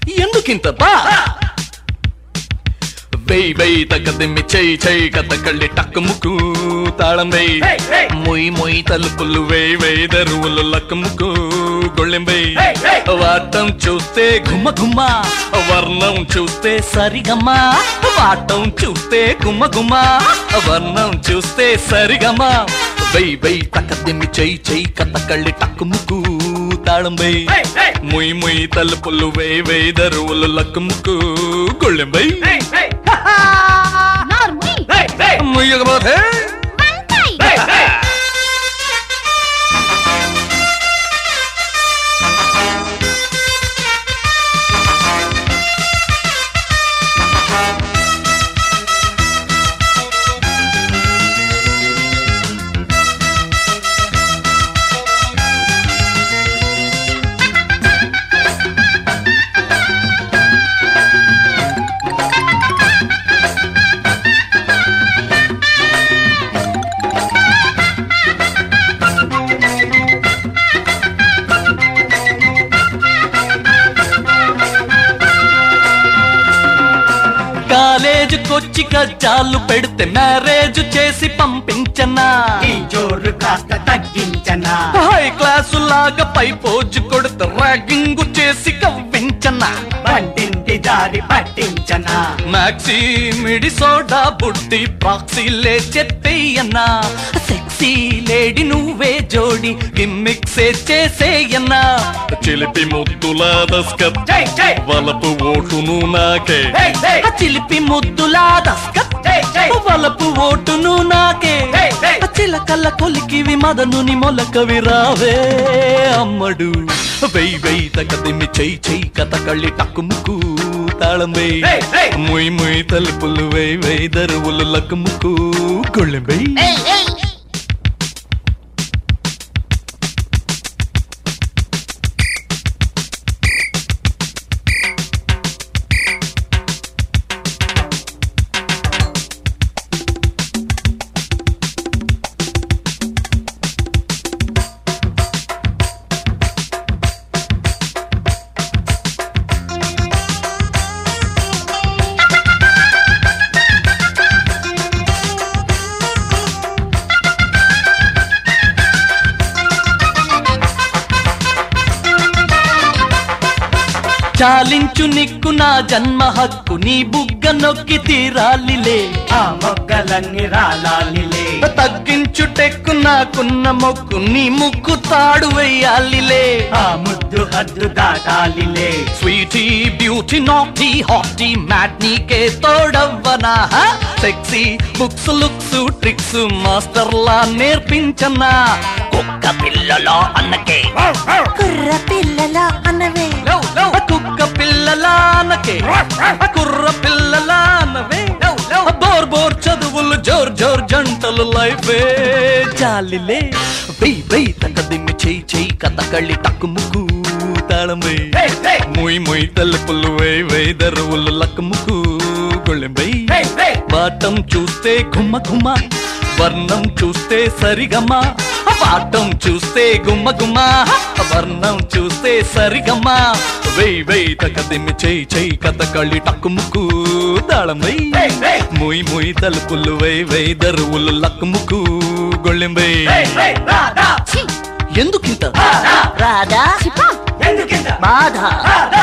ఎందుకింత బా వెయ్ వెయ్ తగ్గదిమ్మి చెయ్యి చెయ్యి కథ కళ్ళి టక్కు ముక్కు తాళం వెయ్ Hey, hey. మొయ్ మొయ్ తలుపులు వేయ్ వేయ్ దరువులు లక్కు ముక్కు గొళ్ళెం వెయ్ Hey, hey. వాటం చూస్తే గుమ్మ గుమ్మ వర్ణం చూస్తే సరిగమ్మ వాటం చూస్తే గుమ్మ గుమ్మ వర్ణం చూస్తే సరిగమ్మ వెయ్ వెయ్ తగ్గదిమ్మి చెయ్యి చెయ్యి కథ కళ్ళి టక్కు ముక్కు తాళం వెయ్ Hey, hey. మొయ్ మొయ్ తలుపులు వేయ్ వేయ్ దరువులు లక్కు ముక్కు గొళ్ళెం వెయ్ Hey, hey, normal hey, hey, ముయ్యకపోతే వంకాయ్ hey, hey. కాలేజీకొచ్చి కజ్జాలు పెడితే మ్యారేజ్ చేసి పంపించనా ఈ జోరు కాస్త తగ్గించనా హై క్లాసు లాగా పై పోజు కొడితే ర్యాగింగ్ చేసి కవ్వించనా బండింటి దారి పట్టించనా మ్యాక్సీ మిడి సోడా బుడ్డి ప్రాక్సీ లేచెత్తేయన్నా సెక్సీ లేడీ నువ్వే జోడి గిమ్మిక్సే చేసేయన్నా చిలిపి ముద్దుల దస్కత్ జై జై వలపు ఓటును నాకే హే హే ఆ చిలిపి ముద్దులా దస్కత్ జై జై వలపు ఓటును నాకే హే హే ఆ చిలకల్ల కొలికివి మదనుని మొలకవి రావే అమ్మడు వెయ్ వెయ్ తకదిమి చెయ్యి చెయ్యి కథ కళ్ళి టక్కుముకు తాళం వెయ్ హే హే ముయ్ ముయ్ తలుపులు వెయ్ వెయ్ దరువులు లక్కుముకు కొళ్ళెం వెయ్ ఏయ్ ఏయ్ చాలించు నిక్కు నా జన్మ హక్కు నీ బుగ్గ నొక్కి తీరాలిలే ఆ మొగ్గలన్నీ రాలాలిలే తగ్గించు టెక్కు నాకున్న మొక్కు నీ ముక్కు తాడు వెయ్యాలిలే ఆ ముద్దు హద్దు దాటాలిలే స్వీటీ బ్యూటీ నాటీ హాటీ మ్యాట్ నీకే తోడవ్వనా sexy books looks tricks master లా నేర్పించనా కుక్క పిల్లలో అన్నకే కుర్ర పిల్లల అన్నవే కుక్క పిల్లలా అన్నకే కుర్ర పిల్లలా అన్నవే బోర్ బోర్ చదువులు జోర్ జోర్ జంటలు లైఫే జాలిలే వెయ్ వెయ్ తగ్గదిమ్మి చెయ్యి చెయ్యి కథ కళ్ళి టక్కు ముక్కు తాళం వెయ్ హే హే మొయ్ మొయ్ తలుపులు వేయ్ వేయ్ దరువులు లక్కుముకు గొళ్ళెం వెయ్ హే హే వాటం చూస్తే గుమ్మ గుమ్మ వర్ణం చూస్తే సరిగమ్మ వాటం చూస్తే గుమ్మ గుమ్మ వర్ణం చూస్తే సరిగమ్మ వెయ్ వెయ్ తకదిమ్మి చెయ్యి చెయ్యి కథ కళ్ళి టక్కుముకు తాళం వెయ్ హే హే మొయ్ మొయ్ తలుపులు వేయ్ వేయ్ దరువులు లక్కుముకు గొళ్ళెం వెయ్ హే హే రాధా ఛీ ఎందుకింత రాధా రాధా చిపా ఎందుకింత బాధ రాధా